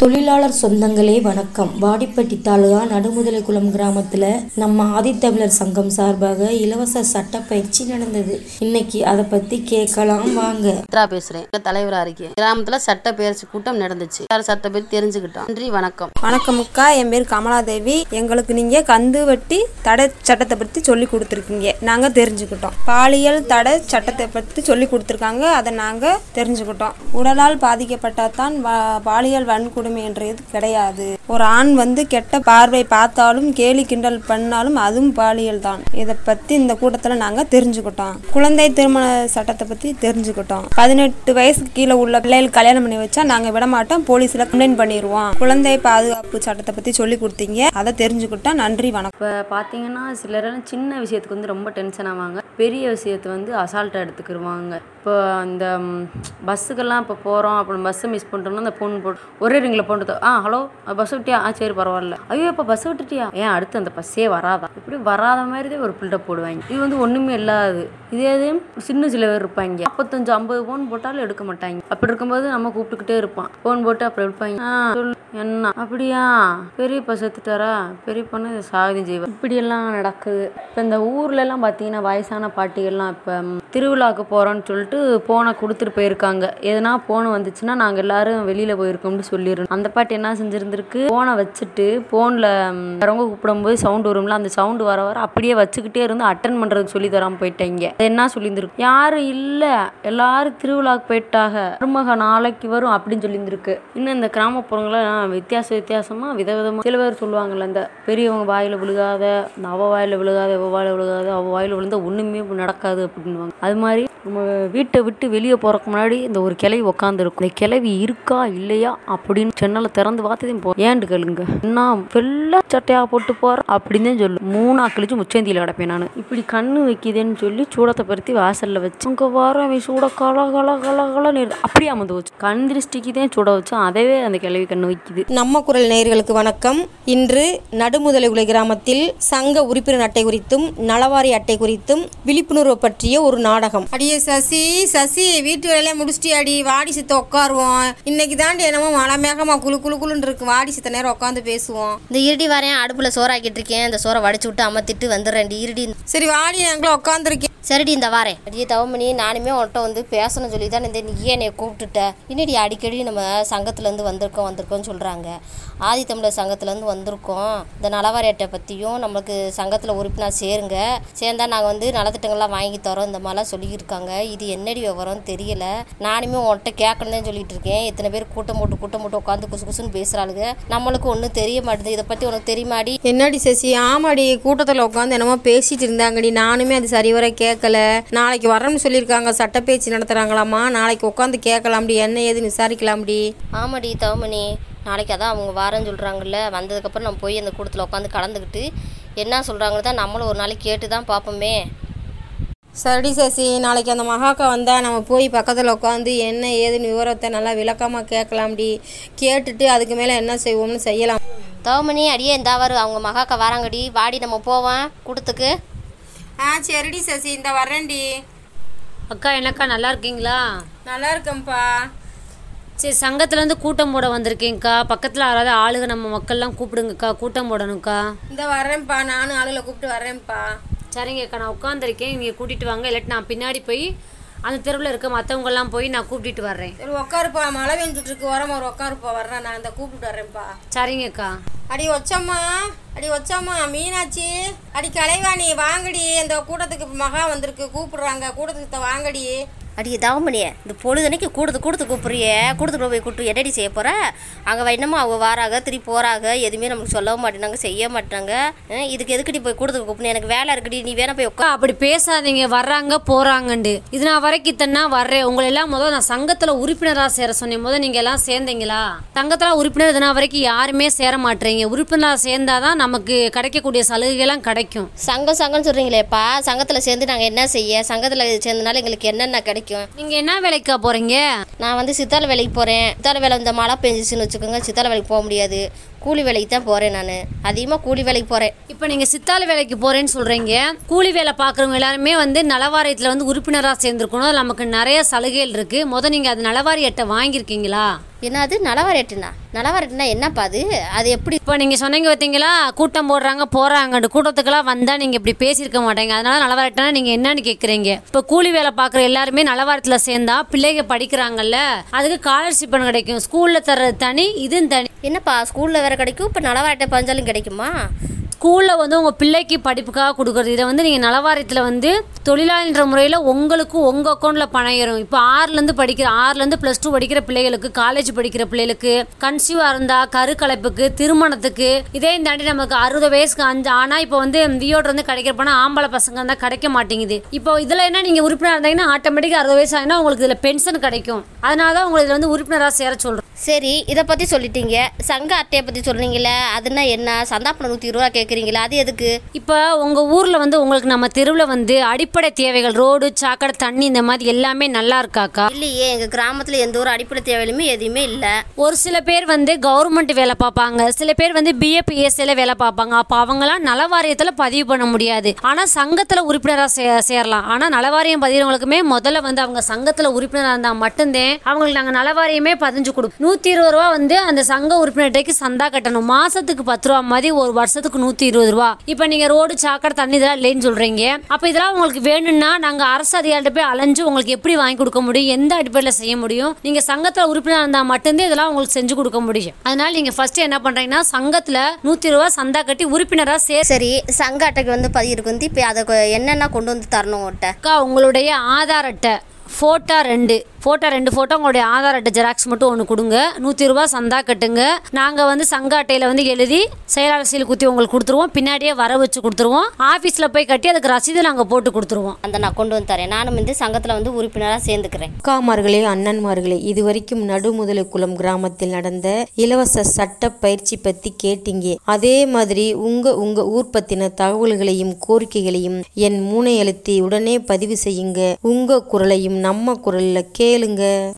தொழிலாளர் சொந்தங்களே வணக்கம் வாடிப்பட்டி தாலுகா நடுமுதலைக்குளம் கிராமத்துல நம்ம ஆதித்தமிழர் சங்கம் சார்பாக இலவச சட்ட பயிற்சி நடந்தது இன்னைக்கு அதை பத்தி கேட்கலாம் வாங்க சித்ரா பேசுறேன் தலைவரா இருக்கேன் கிராமத்துல சட்ட பயிற்சி கூட்டம் நடந்துச்சு எல்லாரும் சட்ட பத்தி தெரிஞ்சுக்கிட்டோம் நன்றி வணக்கம் வணக்கம் அக்கா என் பேர் கமலாதேவி எங்களுக்கு நீங்கள் கந்து வட்டி தடை சட்டத்தை பற்றி சொல்லி கொடுத்துருக்கீங்க நாங்கள் தெரிஞ்சுக்கிட்டோம் பாலியல் தடை சட்டத்தை பற்றி சொல்லி கொடுத்துருக்காங்க அதை நாங்கள் தெரிஞ்சுக்கிட்டோம் உடலால் பாதிக்கப்பட்டால் தான் பா- பாலியல் வன்கொடுமைன்றது கிடையாது ஒரு ஆண் வந்து கெட்ட பார்வை பார்த்தாலும் கேலி கிண்டல் பண்ணாலும் அதுவும் பாலியல் தான் இதை பற்றி இந்த கூட்டத்தில் நாங்கள் தெரிஞ்சுக்கிட்டோம் குழந்தை திருமண சட்டத்தை பற்றி தெரிஞ்சுக்கிட்டோம் பதினெட்டு வயசுக்கு கீழே உள்ள பிள்ளைகள் கல்யாணம் பண்ணி வச்சா நாங்கள் விட மாட்டோம் போலீஸில் கம்ப்ளைண்ட் பண்ணிடுவோம் குழந்தை பாதுகாப்பு சட்டத்தை பற்றி சொல்லி கொடுத்தீங்க அதை தெரிஞ்சுக்கிட்டோம் நன்றி வணக்கம் இப்போ பார்த்தீங்கன்னா சிலரெல்லாம் சின்ன விஷயத்துக்கு வந்து ரொம்ப டென்ஷன் ஆவாங்க பெரிய விஷயத்தை வந்து அசால்ட்டாக எடுத்துக்கிடுவாங்க இப்போ அந்த ம், பஸ்ஸுக்கெல்லாம் இப்போ போகிறோம் அப்புறம் பஸ்ஸை மிஸ் பண்ணிட்டோம்னா அந்த ஃபோன் போட்டு ஒரே ரிங்கில் போட்டு ஆ ஹலோ பஸ் விட்டியா ஆ சரி பரவாயில்ல ஐயோ இப்போ பஸ் விட்டுட்டியா ஏன் அடுத்து அந்த பஸ்ஸே வராதா இப்படி வராத மாதிரி தான் ஒரு பில்டப் போடுவாங்க இது வந்து ஒன்றுமே இல்லாது இதே இது சின்ன சில பேர் இருப்பாங்க நாற்பத்தஞ்சு ஐம்பது ஃபோன் போட்டாலும் எடுக்க மாட்டாங்க அப்படி இருக்கும்போது நம்ம கூப்பிட்டுக்கிட்டே இருப்பான் ஃபோன் போட்டு அப்புறம் எடுப்பாங்க ஆ சொல்லு என்ன அப்படியா பெரியப்பா செத்துட்டாரா பெரியப்பான்னு சாகதி செய்வார் இப்படியெல்லாம் நடக்குது இப்போ இந்த ஊர்ல எல்லாம் பார்த்தீங்கன்னா வயசான பாட்டிகள்லாம் இப்போ திருவிழாவுக்கு போகிறோன்னு சொல்லிட்டு போனை கொடுத்துட்டு போயிருக்காங்க எதனா போன் வந்துச்சுன்னா நாங்கள் எல்லாரும் வெளியில் போயிருக்கோம்னு சொல்லிடணும் அந்த பாட்டி என்ன செஞ்சிருந்திருக்கு போனை வச்சுட்டு ஃபோனில் வரவங்க கூப்பிடும்போது சவுண்டு வரும்ல அந்த சவுண்டு வர வர அப்படியே வச்சுக்கிட்டே இருந்து அட்டன் பண்ணுறதுக்கு சொல்லி தராமல் போயிட்டாங்க அது என்ன சொல்லியிருந்திருக்கு யாரும் இல்லை எல்லாரும் திருவிழாவுக்கு போயிட்டாக மருமக நாளைக்கு வரும் அப்படின்னு சொல்லியிருந்திருக்கு இன்னும் இந்த கிராமப்புறங்கள்லாம் வித்தியாச வித்தியாசமாக விதவிதமாக சில பேர் சொல்லுவாங்கல்ல இந்த பெரியவங்க வாயில் விழுகாத இந்த அவ வாயில் விழுகாத இவ வாயில் விழுகாத அவ வாயில் விழுந்தா ஒன்றுமே நடக்காது அப்படின்னுவாங்க அது மாதிரி நம்ம வீட்டை விட்டு வெளியே போகிறக்கு முன்னாடி இந்த ஒரு கிளவி உட்காந்துருக்கும் இந்த கிளவி இருக்கா இல்லையா அப்படின்னு சென்னலை திறந்து பார்த்ததையும் போ ஏன்ட்டு கேளுங்க என்ன வெள்ளை சட்டையா போட்டு போற அப்படின்னு தான் சொல்லு மூணா கழிச்சு முச்சந்தியில் கிடப்பேன் நான் இப்படி கண்ணு வைக்குதேன்னு சொல்லி சூடத்தை பருத்தி வாசல்ல வச்சு அங்கே வரவன் சூட கல கல கல கலன்னு இருக்கு. அப்படியே அமர்ந்து வச்சு கண் திருஷ்டிக்கு தான் சூட வச்சு அதவே அந்த கிளவி கண்ணு வைக்குது நம்ம குரல் நேயர்களுக்கு வணக்கம் இன்று நடுமுதலைகுளை கிராமத்தில் சங்க உறுப்பினர் அட்டை குறித்தும் நலவாரி அட்டை குறித்தும் விழிப்புணர்வு பற்றிய ஒரு நாடகம் அடியே சசி சசி வீட்டு வேலையெல்லாம் முடிச்சிட்டு அடி வாடி சித்த உட்காருவோம் இன்னைக்கு தாண்டி என்னமோ மழை மேகமா குளு குளு குளுன்னு இருக்கு வாடி சித்த நேரம் உட்காந்து பேசுவோம் இந்த இருடி வரேன் அடுப்பில் சோறாக்கிட்டு இருக்கேன் இந்த சோறை வடிச்சு விட்டு அமர்த்திட்டு வந்துடுறேன்டி இருடி சரி வாடி நாங்களும் உட்காந்துருக்கேன் சரிடி இந்த வாரேன் அடியே தவமணி நானுமே உன்கிட்ட வந்து பேசணும்னு சொல்லி தான் இந்த நீயே என்னை கூப்பிட்டுட்ட இன்னடி அடிக்கடி நம்ம சங்கத்துலேருந்து வந்திருக்கோம் வந்திருக்கோம்னு சொல்கிறாங்க ஆதித்தமிழர் சங்கத்துலேருந்து வந்திருக்கோம் இந்த நலவாரி அட்டை பற்றியும் நம்மளுக்கு சங்கத்தில் உறுப்பினர் சேருங்க சேர்ந்தா நாங்கள் வந்து நலத்திட்டங்கள்லாம் வாங்கி தரோம் இந்த மாதிரிலாம் சொல்லியிருக்காங்க இது என்னடி விவரம்னு தெரியல நானுமே உன்கிட்ட கேட்கணும் தான் சொல்லிட்டு இருக்கேன் இத்தனை பேர் கூட்டம் போட்டு கூட்டம் போட்டு உட்காந்து குசு குசுன்னு பேசுகிறாளுங்க நம்மளுக்கு ஒன்றும் தெரிய மாட்டேது இதை பற்றி உனக்கு தெரியுமாடி என்னடி சசி ஆமாடி கூட்டத்தில் உட்காந்து என்னமோ பேசிட்டு இருந்தாங்கடி நானுமே அது சரிவர கேட்கல நாளைக்கு வரேன்னு சொல்லியிருக்காங்க சட்ட பேச்சு நடத்துகிறாங்களாமா நாளைக்கு உட்காந்து கேட்கலாம்டி என்ன ஏதுன்னு விசாரிக்கலாம்டி ஆமாடி தவமணி நாளைக்கு அதான் அவங்க வாரேன்னு சொல்கிறாங்கல்ல வந்ததுக்கப்புறம் நம்ம போய் அந்த கூட்டத்தில் உட்காந்து கலந்துக்கிட்டு என்ன சொல்கிறாங்கன்னு தான் நம்மளும் ஒரு நாளைக்கு கேட்டு தான் பார்ப்போமே சரிடி சசி நாளைக்கு அந்த மகாக்கா வந்தால் நம்ம போய் பக்கத்தில் உட்காந்து என்ன ஏதுன்னு விவரத்தை நல்லா விளக்கமாக கேட்கலாம்டி கேட்டுட்டு அதுக்கு மேலே என்ன செய்வோம்னு செய்யலாம் தவமணி அடியே இந்தா வரு அவங்க மகாக்கா வராங்கடி வாடி நம்ம போவோம் கூட்டத்துக்கு ஆ சரிடி சசி இந்த வரேன்டி அக்கா என்னக்கா நல்லா இருக்கீங்களா நல்லா இருக்கேன்ப்பா சரி சங்கத்துலேருந்து கூட்டம் போட வந்திருக்கேங்க்கா பக்கத்தில் யாராவது ஆளுங்க நம்ம மக்கள்லாம் கூப்பிடுங்கக்கா கூட்டம் போடணும்க்கா இந்த வரேன்ப்பா நானும் ஆளுகளை கூப்பிட்டு வரேன்ப்பா சரிங்கக்கா நான் உட்காந்துருக்கேன் நீங்கள் கூட்டிகிட்டு வாங்க இல்லாட்டி நான் பின்னாடி போய் அந்த தெருவில் இருக்க மற்றவங்கெல்லாம் போய் நான் கூப்பிட்டுட்டு வர்றேன் சரி உட்காருப்பா மழை பெஞ்சிட்டு இருக்கு உரம் ஒரு உட்காருப்பா வர்றேன் நான் இந்த கூப்பிட்டு வரேன்ப்பா சரிங்கக்கா அடி வச்சம்மா அடி வச்சம்மா மீனாட்சி அடி கலைவாணி வாங்கடி இந்த கூட்டத்துக்கு மகா வந்திருக்கு கூப்பிடுறாங்க கூட்டத்துக்கு வாங்கடி அடியே தவமணியே இந்த பொழுதனைக்கு கூட்டத்து கூட்டத்து கூப்பிட்றியே கூட்டத்துக்குள்ள போய் கூப்பிட்டு என்னடி செய்ய போகிற அங்கே என்னமோ அவங்க வாராங்க திருப்பி போகிறாங்க எதுவுமே நமக்கு சொல்லவும் மாட்டேனாங்க செய்ய மாட்டாங்க அஹ் இதுக்கு எதுக்குடி போய் கூட்டத்துக்கு கூப்பிடணும் எனக்கு வேலை இருக்குடி நீ வேணா போய் உட்கா அக்கா அப்படி பேசாதீங்க வர்றாங்க போகிறாங்கண்டு இது நான் வரைக்கும் இத்தனை வர்றேன் உங்களை எல்லாம் முதல் நான் சங்கத்தில் உறுப்பினராக சேர சொன்னேன் முதல் நீங்கள் எல்லாம் சேர்ந்தீங்களா சங்கத்தில் உறுப்பினர் இது நான் வரைக்கும் யாருமே சேர மாட்டேறீங்க உறுப்பினராக சேர்ந்தாதான் நமக்கு கிடைக்கக்கூடிய சலுகைலாம் கிடைக்கும் சங்கம் சங்கம்னு சொல்கிறீங்களேப்பா சங்கத்தில் சேர்ந்து நாங்கள் என்ன செய்ய சங்கத்தில் சேர்ந்தனால எங்களுக்கு என்னென்ன கிடைக்கும் நீங்கள் என்ன வேலைக்கா போகிறீங்க நான் வந்து சித்தால வேலைக்கு போகிறேன் சித்தால வேலை இந்த மழை பெஞ்சிச்சுன்னு வச்சுக்கோங்க சித்தால வேலைக்கு போக முடியாது கூலி வேலைக்கு தான் போகிறேன் நான் அதிகமாக கூலி வேலைக்கு போகிறேன் இப்போ நீங்கள் சித்தால வேலைக்கு போகிறேன்னு சொல்கிறீங்க கூலி வேலை பார்க்குறவங்க எல்லாருமே வந்து நலவாரியத்தில் வந்து உறுப்பினராக சேர்ந்துருக்கணும் அதுல நமக்கு நிறைய சலுகைகள் இருக்குது முத நீங்கள் அது நலவாரி அட்டை வாங்கியிருக்கீங்களா என்னது நலவாரி அட்டைண்ணா நலவாரட்டினா என்னப்பா அது அது எப்படி இப்போ நீங்கள் சொன்னீங்க பார்த்தீங்களா கூட்டம் போடுறாங்க போகிறாங்கன்னு கூட்டத்துக்கெல்லாம் வந்தால் நீங்கள் இப்படி பேசியிருக்க மாட்டீங்க அதனால நலவாரட்டினா நீங்கள் என்னன்னு கேட்குறீங்க இப்போ கூலி வேலை பார்க்குற எல்லாருமே நலவாரத்தில் சேர்ந்தா பிள்ளைங்க படிக்கிறாங்கல்ல அதுக்கு ஸ்காலர்ஷிப் கிடைக்கும் ஸ்கூலில் தர்றது தனி இதுவும் தனி என்னப்பா ஸ்கூலில் வேற கிடைக்கும் இப்போ நலவாரட்டை பஞ்சாலும் கிடைக்குமா ஸ்கூலில் வந்து உங்கள் பிள்ளைக்கு படிப்புக்காக கொடுக்குறது இதை வந்து நீங்கள் நலவாரியத்தில் வந்து தொழிலாளின்ற முறையில் உங்களுக்கு உங்கள் அக்கௌண்ட்டில் பணம் ஏறும் இப்போ ஆறுலேருந்து படிக்கிற ஆறுலேருந்து ப்ளஸ் டூ படிக்கிற பிள்ளைகளுக்கு காலேஜ் படிக்கிற பிள்ளைகளுக்கு கன்சியூவாக இருந்தால் கருக்கலைப்புக்கு திருமணத்துக்கு இதே தாண்டி நமக்கு அறுபது வயசுக்கு அஞ்சு ஆனால் இப்போ வந்து வியோட் வந்து கிடைக்கிற பணம் ஆம்பளை பசங்க இருந்தால் கிடைக்க மாட்டேங்குது இப்போ இதில் என்ன நீங்கள் உறுப்பினர் இருந்தீங்கன்னா ஆட்டோமேட்டிக்காக அறுபது வயசு ஆகினா உங்களுக்கு இதில் பென்ஷன் கிடைக்கும் அதனால தான் உங்களுக்கு இதில் வந்து உறுப்பினராக சேர சொல்கிறோம் சரி இதை பற்றி சொல்லிட்டீங்க சங்க அட்டையை பற்றி சொன்னீங்களே அதுனா என்ன சந்தாப்பணம் நூற்றி இருபது ரூபா கேட்குறீங்களா அது எதுக்கு இப்போ உங்கள் ஊரில் வந்து உங்களுக்கு நம்ம தெருவில் வந்து அடிப்படை தேவைகள் ரோடு சாக்கடை தண்ணி இந்த மாதிரி எல்லாமே நல்லா இருக்காக்கா இல்லையே எங்கள் கிராமத்தில் எந்த ஒரு அடிப்படை தேவையிலுமே எதுவுமே இல்லை ஒரு சில பேர் வந்து கவர்மெண்ட் வேலை பார்ப்பாங்க சில பேர் வந்து பிஏபிஎஸ்சியில் வேலை பார்ப்பாங்க அப்போ அவங்களாம் நலவாரியத்தில் பதிவு பண்ண முடியாது ஆனால் சங்கத்தில் உறுப்பினராக சே சேரலாம் ஆனால் நலவாரியம் பதிவுகளுக்குமே முதல்ல வந்து அவங்க சங்கத்தில் உறுப்பினராக இருந்தால் மட்டும்தான் அவங்களுக்கு நாங்கள் நலவாரியமே பதிஞ்சு கொடுப்போம் நூற்றி இருபது ரூபா வந்து அந்த சங்க உறுப்பினர்கிட்டக்கு சந்தா கட்டணும் மாதத்துக்கு பத்து ரூபா மாதிரி ஒரு வருஷத்துக்கு நூற்றி இருபது ரூபா இப்போ நீங்கள் ரோடு சாக்கடை தண்ணி இதெல்லாம் இல்லைன்னு சொல்கிறீங்க அப்போ இதெல்லாம் உங்களுக்கு வேணும்னா நாங்கள் அரசு அதிகாரிகிட்ட போய் அலைஞ்சு உங்களுக்கு எப்படி வாங்கி கொடுக்க முடியும் எந்த அடிப்படையில் செய்ய முடியும் நீங்கள் சங்கத்தில் உறுப்பினர் இருந்தால் மட்டும்தான் இதெல்லாம் உங்களுக்கு செஞ்சு கொடுக்க முடியும் அதனால நீங்கள் ஃபர்ஸ்ட் என்ன பண்ணுறீங்கன்னா சங்கத்தில் நூற்றி ரூபா சந்தா கட்டி உறுப்பினராக சே சரி சங்க அட்டைக்கு வந்து பதியிருக்கு வந்து இப்போ அதை கொ- என்னென்ன கொண்டு வந்து தரணும் உங்கள்கிட்ட அக்கா உங்களுடைய ஆதார் அட்டை ஃபோட்டோ ரெண்டு ஃபோட்டோ ரெண்டு ஃபோட்டோ உங்களுடைய ஆதார் அட்டை ஜெராக்ஸ் மட்டும் ஒன்று கொடுங்க நூற்றி ரூபா சந்தா கட்டுங்க நாங்கள் வந்து சங்க அட்டையில் வந்து எழுதி செயலாளர் சீல் குத்தி உங்களுக்கு கொடுத்துருவோம் பின்னாடியே வர வச்சு கொடுத்துருவோம் ஆஃபீஸில் போய் கட்டி அதுக்கு ரசீது நாங்கள் போட்டு கொடுத்துருவோம் அந்த நான் கொண்டு வந்து தரேன் நானும் வந்து சங்கத்தில் வந்து உறுப்பினராக சேர்ந்துக்கிறேன் அக்காமார்களே அண்ணன்மார்களே இதுவரைக்கும் நடுமுதலை குளம் கிராமத்தில் நடந்த இலவச சட்ட பயிற்சி பத்தி கேட்டீங்க அதே மாதிரி உங்க உங்க ஊர் பத்தின தகவல்களையும் கோரிக்கைகளையும் என் மூனை அழுத்தி உடனே பதிவு செய்யுங்க உங்க குரலையும் நம்ம குரல்ல கேளுங்க